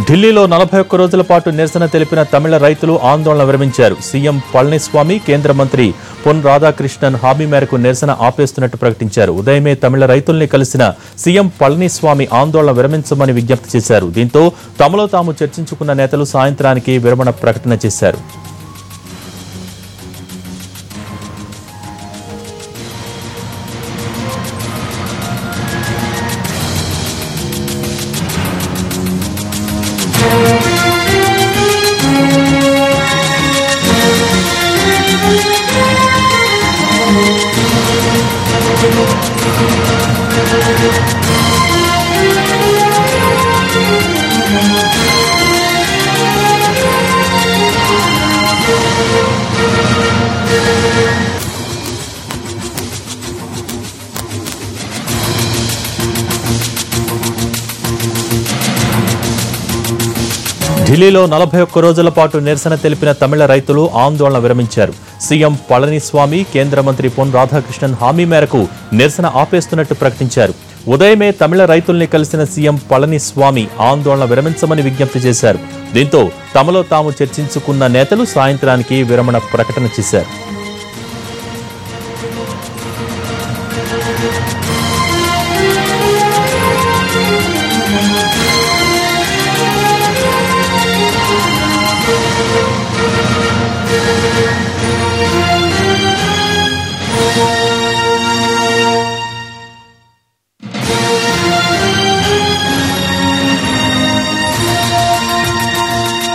ఢిల్లీలో నలభై ఒక్క రోజుల పాటు నిరసన తెలిపిన తమిళ రైతులు ఆందోళన విరమించారు సీఎం పళనిస్వామి కేంద్ర మంత్రి పొన్ రాధాకృష్ణన్ హామీ మేరకు నిరసన ఆపేస్తున్నట్టు ప్రకటించారు ఉదయమే తమిళ రైతుల్ని కలిసిన సీఎం పళనిస్వామి ఆందోళన విరమించమని విజ్ఞప్తి చేశారు దీంతో తమలో తాము చర్చించుకున్న నేతలు సాయంత్రానికి విరమణ ప్రకటన చేశారు ఢిల్లీలో నలభై ఒక్క రోజుల పాటు నిరసన తెలిపిన తమిళ రైతులు ఆందోళన విరమించారు సీఎం పళనిస్వామి కేంద్ర మంత్రి పొన్ రాధాకృష్ణన్ హామీ మేరకు నిరసన ఆపేస్తున్నట్టు ప్రకటించారు ఉదయమే తమిళ రైతుల్ని కలిసిన సీఎం పళనిస్వామి ఆందోళన విరమించమని విజ్ఞప్తి చేశారు దీంతో తమలో తాము చర్చించుకున్న నేతలు సాయంత్రానికి విరమణ ప్రకటన చేశారు